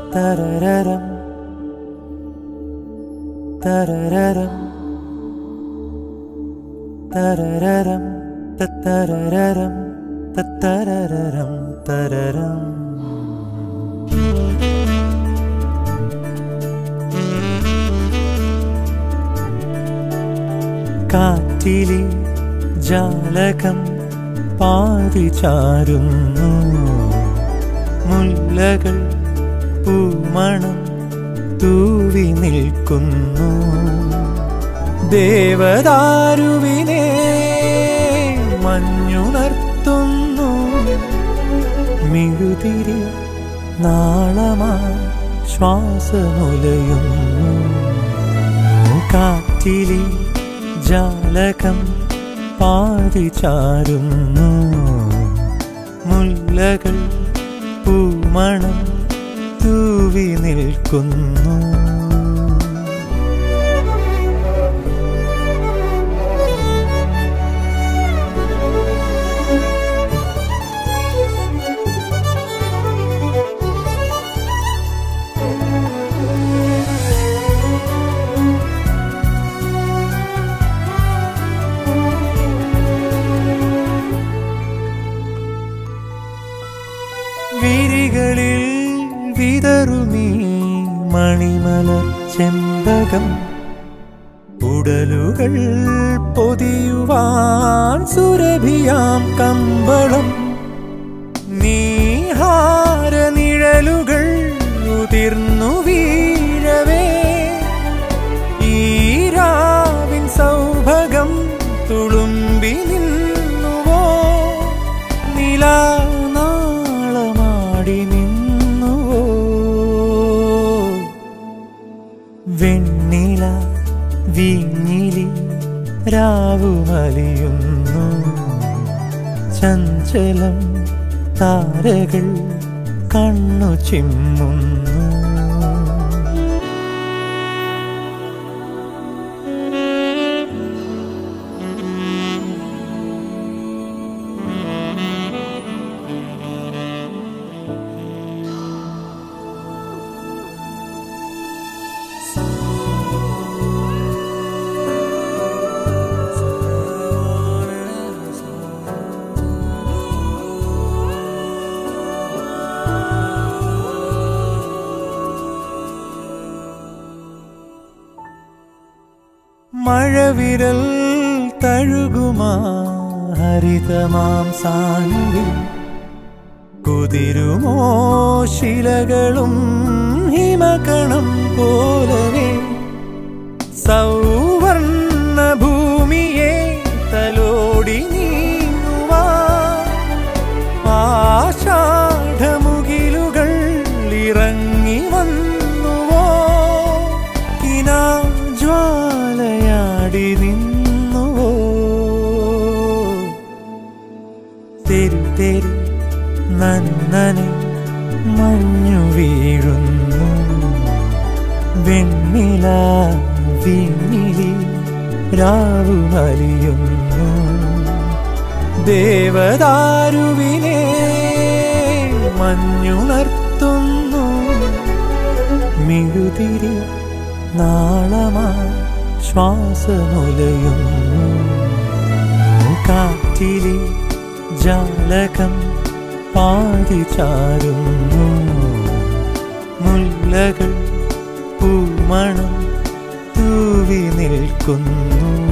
തത്തരരം തരരം തരരം തത്തരരം തത്തരരം തരരം കാറ്റിലെ ജാലകം പാതി ചാരുന്നു മുല്ലകൾ പൂമണം തൂവി നിൽക്കുന്നു ദേവദാരുവിനെ മഞ്ഞുണർത്തുന്നു മിഴുതിരി നാളമാ ശ്വാസമുലയുന്നു കാറ്റിലെ ജാലകം പാതി ചാരുന്നു മുല്ലകൾ പൂമണം തൂവി നിൽക്കുന്നു വിരികളിൽ വിതറുമീ മണിമലർ ചെമ്പകം ഉടലുകൾ പൊതിയുവാൻ സുരഭിയാം കമ്പളം നീഹാര നിഴലുകൾ ഉതിർന്നു വീഴവേ ഈരാവിൻ സൗഭകം തുളുമ്പി നിന്നുവോ നിലാനാളമാടി നിന്നുവോ വെണ്ണില വിങ്ങിലി രാവുമലിയുന്നു ചഞ്ചലം താരകൾ കണ്ണു ചിമ്മുന്നു മഴവിരൽ തഴുകുമാ ഹരിതമാം സാനുവിൽ കുതിരുമോ ശിലകളും ഹിമകണം പോലവേ സൗവർണ ഭൂമിയെ തലോടി നീങ്ങുവാ ആഷാഢമുകിലുകൾ ഇറങ്ങി വന്നുവോ കിനാജ്വാലയാടി നിന്നുവോ തെരു തെരു നന്നനെ മഞ്ഞു വീഴുന്നു വെണ്ണില വിണ്ണിലി രാവുമലിയുന്നു ദേവദാരുവിനെ മഞ്ഞുണർത്തുന്നു മിഴുതിരി നാളമാ ശ്വാസമുലയുന്നു കാറ്റിലെ ജാലകം പാതി ചാരുന്നു മുല്ലകൾ പൂമണം തൂവി നിൽക്കുന്നു